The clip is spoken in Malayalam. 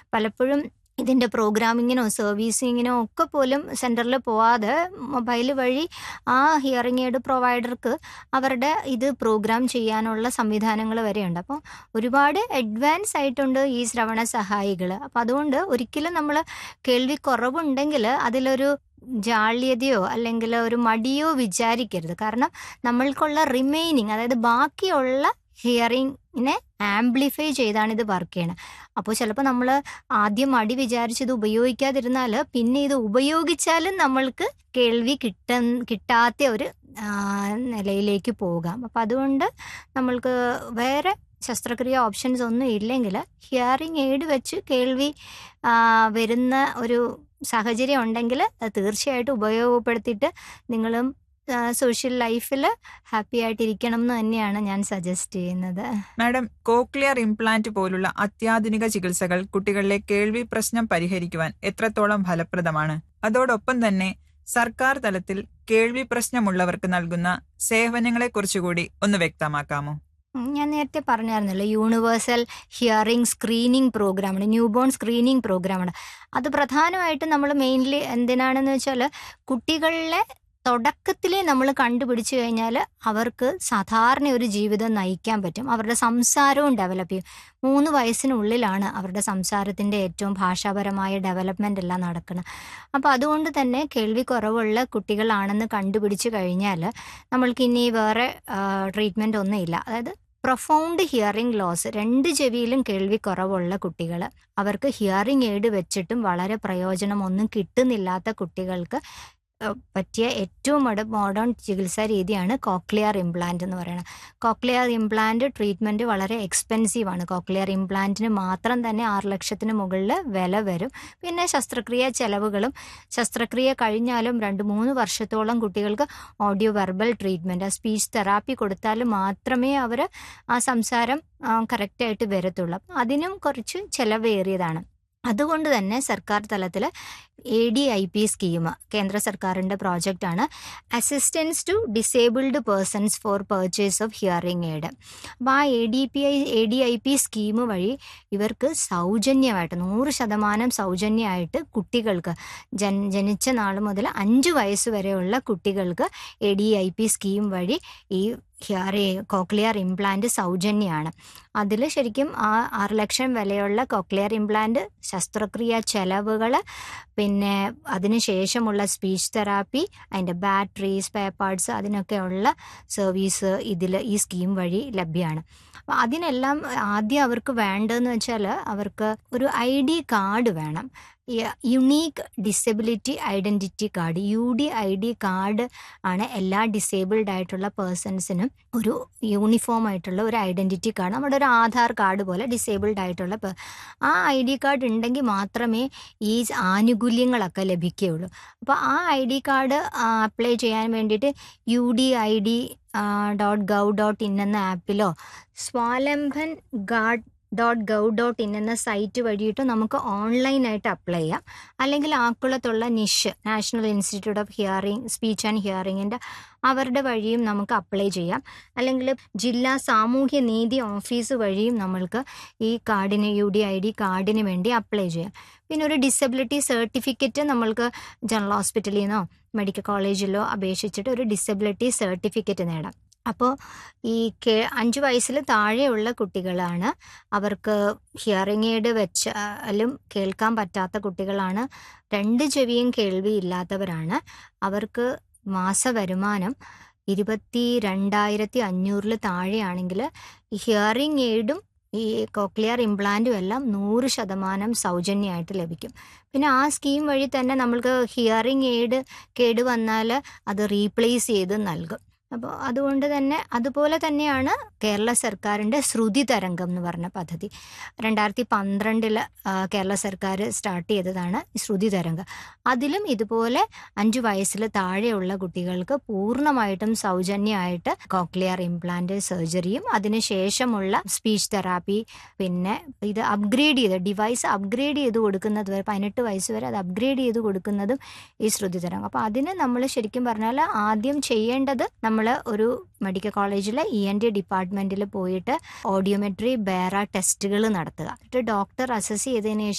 പലപ്പോഴും ഇതിൻ്റെ പ്രോഗ്രാമിങ്ങിനോ സർവീസിങ്ങിനോ ഒക്കെ പോലും സെൻറ്ററിൽ പോവാതെ മൊബൈൽ വഴി ആ ഹിയറിംഗ് എയ്ഡ് പ്രൊവൈഡർക്ക് അവരുടെ ഇത് പ്രോഗ്രാം ചെയ്യാനുള്ള സംവിധാനങ്ങൾ വരെയുണ്ട് അപ്പോൾ ഒരുപാട് അഡ്വാൻസ് ആയിട്ടുണ്ട് ഈ ശ്രവണ സഹായികൾ അപ്പോൾ അതുകൊണ്ട് ഒരിക്കലും നമ്മൾ കേൾവി കുറവുണ്ടെങ്കിൽ അതിലൊരു ജാള്യതയോ അല്ലെങ്കിൽ ഒരു മടിയോ വിചാരിക്കരുത് കാരണം നമ്മൾക്കുള്ള റിമൈനിങ് അതായത് ബാക്കിയുള്ള ഹിയറിങ്ങിനെ ആംപ്ലിഫൈ ചെയ്താണ് ഇത് വർക്ക് ചെയ്യണത് അപ്പോൾ ചിലപ്പോൾ നമ്മൾ ആദ്യം മടി വിചാരിച്ച് ഇത് ഉപയോഗിക്കാതിരുന്നാൽ പിന്നെ ഇത് ഉപയോഗിച്ചാലും നമ്മൾക്ക് കേൾവി കിട്ട കിട്ടാത്ത ഒരു ആ, നിലയിലേക്ക് പോകാം അപ്പം അതുകൊണ്ട് നമ്മൾക്ക് വേറെ ശസ്ത്രക്രിയ ഓപ്ഷൻസ് ഒന്നും ഇല്ലെങ്കിൽ ഹിയറിംഗ് എയ്ഡ് വെച്ച് കേൾവി ആ, വരുന്ന ഒരു സാഹചര്യം ഉണ്ടെങ്കിൽ അത് തീർച്ചയായിട്ടും ഉപയോഗപ്പെടുത്തിയിട്ട് നിങ്ങളും സോഷ്യൽ ലൈഫിൽ ഹാപ്പി ആയിട്ടിരിക്കണം എന്ന് തന്നെയാണ് ഞാൻ സജസ്റ്റ് ചെയ്യുന്നത് മാഡം കോക്ലിയർ ഇംപ്ലാന്റ് പോലുള്ള അത്യാധുനിക ചികിത്സകൾ കുട്ടികളിലെ കേൾവി പ്രശ്നം പരിഹരിക്കുവാൻ എത്രത്തോളം ഫലപ്രദമാണ് അതോടൊപ്പം തന്നെ സർക്കാർ തലത്തിൽ കേൾവി പ്രശ്നമുള്ളവർക്ക് നൽകുന്ന സേവനങ്ങളെക്കുറിച്ചുകൂടി ഒന്ന് വ്യക്തമാക്കാമോ ഉം, ഞാൻ നേരത്തെ പറഞ്ഞായിരുന്നല്ലോ യൂണിവേഴ്സൽ ഹിയറിംഗ് സ്ക്രീനിങ് പ്രോഗ്രാമാണ് ന്യൂ ബോൺ സ്ക്രീനിങ് പ്രോഗ്രാമാണ് അത് പ്രധാനമായിട്ടും നമ്മൾ മെയിൻലി എന്തിനാണെന്ന് വെച്ചാൽ കുട്ടികളിലെ തുടക്കത്തിലേ നമ്മൾ കണ്ടുപിടിച്ചു കഴിഞ്ഞാൽ അവർക്ക് സാധാരണ ഒരു ജീവിതം നയിക്കാൻ പറ്റും അവരുടെ സംസാരവും ഡെവലപ്പ് ചെയ്യും മൂന്ന് വയസ്സിനുള്ളിലാണ് അവരുടെ സംസാരത്തിൻ്റെ ഏറ്റവും ഭാഷാപരമായ ഡെവലപ്മെൻ്റ് എല്ലാം നടക്കുന്നത് അപ്പോൾ അതുകൊണ്ട് തന്നെ കേൾവി കുറവുള്ള കുട്ടികളാണെന്ന് കണ്ടുപിടിച്ചു കഴിഞ്ഞാൽ നമ്മൾക്ക് ഇനി വേറെ ട്രീറ്റ്മെൻ്റ് ഒന്നുമില്ല അതായത് പ്രൊഫൗണ്ട് ഹിയറിംഗ് ലോസ് രണ്ട് ചെവിയിലും കേൾവി കുറവുള്ള കുട്ടികൾ അവർക്ക് ഹിയറിംഗ് എയ്ഡ് വെച്ചിട്ടും വളരെ പ്രയോജനമൊന്നും കിട്ടുന്നില്ലാത്ത കുട്ടികൾക്ക് ഏഹ്, പറ്റിയ ഏറ്റവും മോഡേൺ ചികിത്സാ രീതിയാണ് കോക്ലിയർ ഇംപ്ലാന്റ് എന്ന് പറയുന്നത് കോക്ലിയർ ഇംപ്ലാന്റ് ട്രീറ്റ്മെൻറ്റ് വളരെ എക്സ്പെൻസീവ് ആണ് കോക്ലിയർ ഇംപ്ലാന്റിന് മാത്രം തന്നെ ആറ് ലക്ഷത്തിന് മുകളിൽ വില വരും പിന്നെ ശസ്ത്രക്രിയ ചെലവുകളും ശസ്ത്രക്രിയ കഴിഞ്ഞാലും രണ്ട് മൂന്ന് വർഷത്തോളം കുട്ടികൾക്ക് audio verbal treatment speech therapy കൊടുത്താൽ മാത്രമേ അവർ ആ സംസാരം കറക്റ്റായിട്ട് വരത്തുള്ളൂ അപ്പം അതിനും കുറച്ച് ചിലവേറിയതാണ് അതുകൊണ്ട് തന്നെ സർക്കാർ തലത്തിൽ A D I P scheme കേന്ദ്ര സർക്കാരിൻ്റെ പ്രോജക്റ്റാണ് assistance to disabled persons for purchase of hearing aid അപ്പോൾ ആ A D P I A D I P scheme വഴി ഇവർക്ക് സൗജന്യമായിട്ട് നൂറ് ശതമാനം സൗജന്യമായിട്ട് കുട്ടികൾക്ക് ജൻ ജനിച്ച നാൾ മുതൽ അഞ്ച് വയസ്സ് വരെയുള്ള കുട്ടികൾക്ക് A D I P scheme വഴി ഈ ഹിയറി കോക്ലിയർ ഇംപ്ലാന്റ് സൗജന്യമാണ് അതിൽ ശരിക്കും ആ ആറ് ലക്ഷം വിലയുള്ള കോക്ലിയർ ഇംപ്ലാന്റ് ശസ്ത്രക്രിയ ചെലവുകൾ പിന്നെ അതിന് ശേഷമുള്ള സ്പീച്ച് തെറാപ്പി അതിൻ്റെ ബാറ്ററി സ്പെയർ പാർട്സ് അതിനൊക്കെയുള്ള സർവീസ് ഇതിൽ ഈ സ്കീം വഴി ലഭ്യമാണ് അപ്പോൾ അതിനെല്ലാം ആദ്യം അവർക്ക് വേണ്ടതെന്ന് വെച്ചാൽ അവർക്ക് ഒരു ഐ ഡി കാർഡ് വേണം unique disability identity card U D I D card ആണ് എല്ലാ ഡിസേബിൾഡ് ആയിട്ടുള്ള പേഴ്സൺസിനും ഒരു യൂണിഫോം ആയിട്ടുള്ള ഒരു ഐഡൻറ്റിറ്റി കാർഡ് നമ്മുടെ ഒരു ആധാർ കാർഡ് പോലെ ഡിസേബിൾഡ് ആയിട്ടുള്ള പേ- ആ ഐ ഡി കാർഡ് ഉണ്ടെങ്കിൽ മാത്രമേ ഈ ആനുകൂല്യങ്ങളൊക്കെ ലഭിക്കുകയുള്ളൂ അപ്പോൾ ആ ഐ ഡി കാർഡ് അപ്ലൈ ചെയ്യാൻ വേണ്ടിയിട്ട് U D I D dot gov dot in എന്ന ആപ്പിലോ Swavlamban card dot gov dot in എന്ന സൈറ്റ് വഴിയിട്ട് നമുക്ക് ഓൺലൈനായിട്ട് അപ്ലൈ ചെയ്യാം അല്ലെങ്കിൽ ആക്കുളത്തുള്ള NISH national institute of hearing speech and ഹിയറിങ്ങിൻ്റെ അവരുടെ വഴിയും നമുക്ക് അപ്ലൈ ചെയ്യാം അല്ലെങ്കിൽ ജില്ലാ സാമൂഹ്യ നീതി ഓഫീസ് വഴിയും നമ്മൾക്ക് ഈ കാർഡിന് യു ഡി ഐ ഡി കാർഡിന് വേണ്ടി അപ്ലൈ ചെയ്യാം പിന്നെ ഒരു ഡിസബിലിറ്റി സർട്ടിഫിക്കറ്റ് നമ്മൾക്ക് ജനറൽ ഹോസ്പിറ്റലിൽ നിന്നോ മെഡിക്കൽ കോളേജിലോ അപേക്ഷിച്ചിട്ട് ഒരു ഡിസബിലിറ്റി സർട്ടിഫിക്കറ്റ് നേടാം അപ്പോൾ ഈ കേ അഞ്ച് വയസ്സിൽ താഴെയുള്ള കുട്ടികളാണ് അവർക്ക് ഹിയറിംഗ് എയ്ഡ് വെച്ചാലും കേൾക്കാൻ പറ്റാത്ത കുട്ടികളാണ് രണ്ട് ചെവിയും കേൾവി ഇല്ലാത്തവരാണ് അവർക്ക് മാസ വരുമാനം ഇരുപത്തി രണ്ടായിരത്തി അഞ്ഞൂറിൽ താഴെയാണെങ്കിൽ ഹിയറിംഗ് എയ്ഡും ഈ കോക്ലിയർ ഇംപ്ലാന്റും എല്ലാം നൂറ് ശതമാനം സൗജന്യമായിട്ട് ലഭിക്കും പിന്നെ ആ സ്കീം വഴി തന്നെ നമ്മൾക്ക് ഹിയറിംഗ് എയ്ഡ് കേട് വന്നാൽ അത് റീപ്ലേസ് ചെയ്ത് നൽകും അപ്പോൾ അതുകൊണ്ട് തന്നെ അതുപോലെ തന്നെയാണ് കേരള സർക്കാരിൻ്റെ ശ്രുതി തരംഗം എന്ന് പറഞ്ഞ പദ്ധതി രണ്ടായിരത്തി പന്ത്രണ്ടിൽ കേരള സർക്കാർ സ്റ്റാർട്ട് ചെയ്തതാണ് ശ്രുതി തരംഗം അതിലും ഇതുപോലെ അഞ്ച് വയസ്സിൽ താഴെയുള്ള കുട്ടികൾക്ക് പൂർണ്ണമായിട്ടും സൗജന്യമായിട്ട് കോക്ലിയർ ഇംപ്ലാന്റ് സർജറിയും അതിനുശേഷമുള്ള സ്പീച്ച് തെറാപ്പി പിന്നെ ഇത് അപ്ഗ്രേഡ് ചെയ്ത് ഡിവൈസ് അപ്ഗ്രേഡ് ചെയ്ത് കൊടുക്കുന്നത് വരെ പതിനെട്ട് വയസ്സ് വരെ അത് അപ്ഗ്രേഡ് ചെയ്ത് കൊടുക്കുന്നതും ഈ ശ്രുതി തരംഗം അപ്പോൾ അതിന് നമ്മൾ ശരിക്കും പറഞ്ഞാൽ ആദ്യം ചെയ്യേണ്ടത് നമ്മൾ ഒരു മെഡിക്കൽ കോളേജിലെ ഇ എൻ ഡി ഡിപ്പാർട്ട്മെന്റിൽ പോയിട്ട് ഓഡിയോമെട്രി ബേറ ടെസ്റ്റുകൾ നടത്തുക എന്നിട്ട് ഡോക്ടർ അസസ് ചെയ്തതിന് ശേഷം